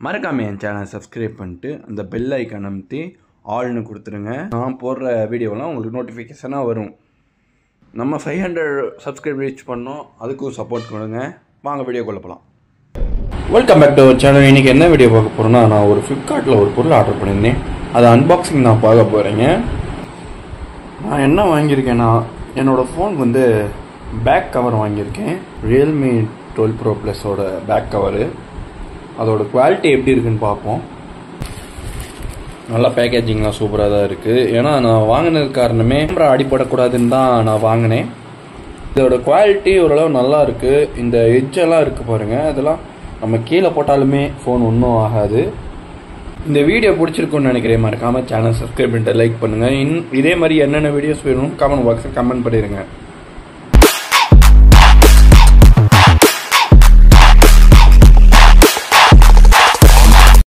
மறக்காம என் சேனலை சப்ஸ்கிரைப் பண்ணிட்டு அந்த பெல் ஐக்கான் அமைத்தி ஆல்னு கொடுத்துருங்க நான் போடுற வீடியோலாம் உங்களுக்கு நோட்டிஃபிகேஷனாக வரும் நம்ம ஃபைவ் ஹண்ட்ரட் சப்ஸ்கிரைப் ரீச் பண்ணோம் அதுக்கும் சப்போர்ட் கொடுங்க வாங்க வீடியோக்குள்ளே போகலாம் welcome back to our channel இன்றைக்கி என்ன வீடியோ பார்க்க போகிறோன்னா நான் ஒரு ஃப்ளிப்கார்ட்டில் ஒரு பொருள் ஆர்டர் பண்ணியிருந்தேன் அது அன்பாக்சிங் நான் பார்க்க போகிறேங்க நான் என்ன வாங்கியிருக்கேன்னா என்னோடய ஃபோன் வந்து பேக் கவர் வாங்கியிருக்கேன் ரியல்மி டுவெல் ப்ரோ ப்ளஸோட பேக் கவரு அதோட குவாலிட்டி எப்படி இருக்குன்னு பார்ப்போம் நல்லா பேக்கேஜிங்லாம் சூப்பராக தான் இருக்குது ஏன்னா நான் வாங்கினது காரணமே கேமரா அடிபடக்கூடாதுன்னு தான் நான் வாங்கினேன் இதோட குவாலிட்டி ஓரளவு நல்லா இருக்குது இந்த எட்ஜெல்லாம் இருக்குது பாருங்கள் அதெல்லாம் நம்ம கீழே போட்டாலுமே ஃபோன் ஒன்றும் ஆகாது இந்த வீடியோ பிடிச்சிருக்குன்னு நினைக்கிறேன் மறக்காமல் சேனல் சப்ஸ்கிரைப் பண்ணிட்டு லைக் பண்ணுங்கள் இன் இதே மாதிரி என்னென்ன வீடியோஸ் வேணும் கமெண்ட் பாக்ஸில் கமெண்ட் பண்ணிடுங்க